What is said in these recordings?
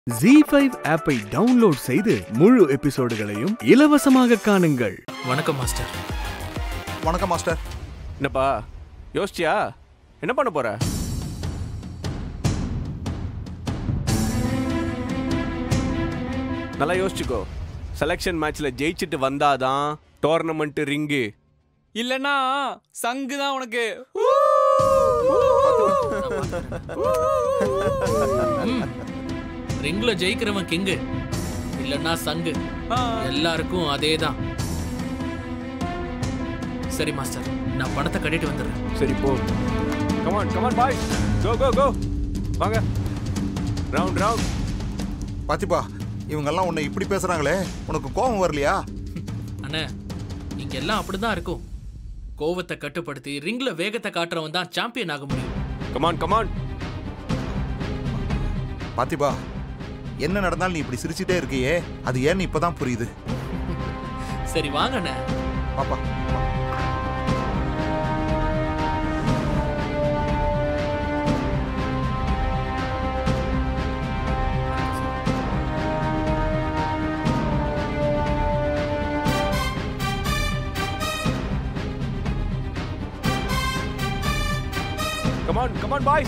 G five ஆப்பை download செய்து முழு எபிசோடுகளையும் இலவசமாக காணுங்கள் வணக்கம் மாஸ்டர் வணக்கம் மாஸ்டர் என்னப்பா யோசிச்சியா என்ன பண்ண போற நல்லா யோசிச்சுக்கோ செலெக்ஷன் மேட்ச்ல ஜெயிச்சுட்டு வந்தாதான் டோர்னமெண்ட் ரிங்கு இல்லனா சங்கு தான் உனக்கு ரிங்ல ஜெயிக்கிறவன் கிங்கு இல்லன்னா சங்கு எல்லாருக்கும் அதே தான் சரி மாஸ்டர் நான் பணத்தை கட்டிட்டு வந்துடுறேன் சரி போ கமான் கமான் பாய் கோ கோ கோ வாங்க ரவுண்ட் ரவுண்ட் பாத்திப்பா இவங்கெல்லாம் உன்னை இப்படி பேசுறாங்களே உனக்கு கோபம் வரலையா அண்ணே இங்க எல்லாம் அப்படிதான் இருக்கும் கோவத்தை கட்டுப்படுத்தி ரிங்ல வேகத்தை காட்டுறவன் தான் சாம்பியன் ஆக முடியும் கமான் கமான் பாத்திப்பா என்ன நடந்தாலும் நீ இப்படி சிரிச்சிட்டே இருக்கியே அது ஏன்னு இப்பதான் புரியுது சரி வாங்க அண்ணே பாப்பா கமான் கமான் பாய்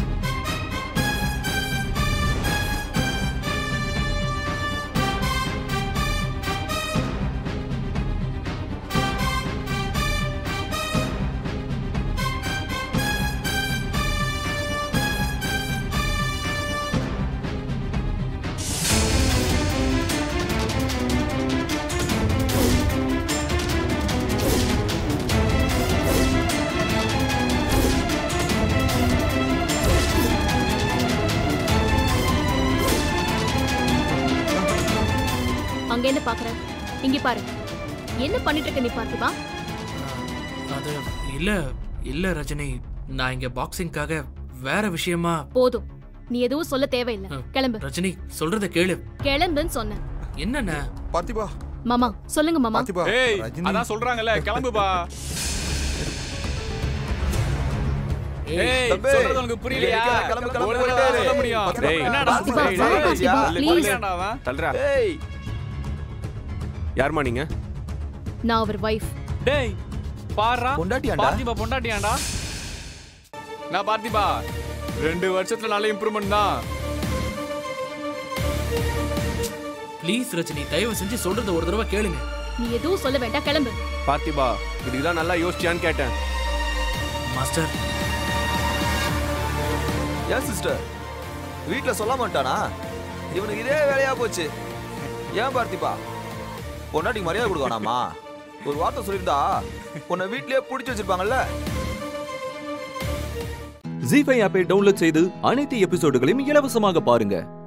அங்க என்ன பாக்குற இங்க பாரு என்ன பண்ணிட்டு இருக்க நீ பார்த்திபா அது இல்ல இல்ல ரஜினி நான் இங்க பாக்ஸிங்காக வேற விஷயமா போதும் நீ எதுவும் சொல்ல தேவையில்லை ம். கிளம்பு ரஜினி சொல்றத கேளு கிளம்புன்னு சொன்னேன் என்னண்ணே பாத்திப்பா மாமா சொல்லுங்க மாமா பாத்திப்பா ஏய் ரஜினி அதான் சொல்றாங்கல்ல கிளம்புப்பா ஏய் தம்பி, சொல்றது உனக்கு புரியலையா கிளம்பு, கிளம்பு, ஒரு கிளம்பு. தடவை சொல்ல முடியும் பாத்திமா, என்னடா பாத்திமா, சொல்ற? வா, ஏய், பாத்திமா, இல்ல, please. கொல்லையாண்டா அவன்? தல்றா ஏய் யாருமா நீங்க நான் அவர் வைஃப் டேய் பாருடா பொண்டாட்டியாண்டா? பார்த்திபா பொண்டாட்டியாண்டா நான் பார்த்திபா ரெண்டு வருஷத்துல நல்ல இம்ப்ரூவ்மெண்ட் தான் ப்ளீஸ் ரஜினி தயவு செஞ்சு சொல்றத ஒரு தடவை கேளுங்க நீ எதுவும் சொல்ல வேண்டாம் கிளம்பு பார்த்திபா இதுக்கு தான் நல்லா யோசிச்சியான்னு கேட்டேன் மாஸ்டர் ஏன் சிஸ்டர் வீட்ல சொல்ல மாட்டானா இவனுக்கு இதே வேலையா போச்சு ஏன் பார்த்திபா பொண்டாட்டிக்கு மரியாதை கொடுக்கணாமா ஒரு வார்த்தை சொல்லியிருந்தா உன்னை வீட்லயே பிடிச்சி வச்சிருப்பாங்கல்ல ஜி ஃபைவ் ஆப்பை டவுன்லோட் செய்து அனைத்து எபிசோடுகளையும் இலவசமாக பாருங்க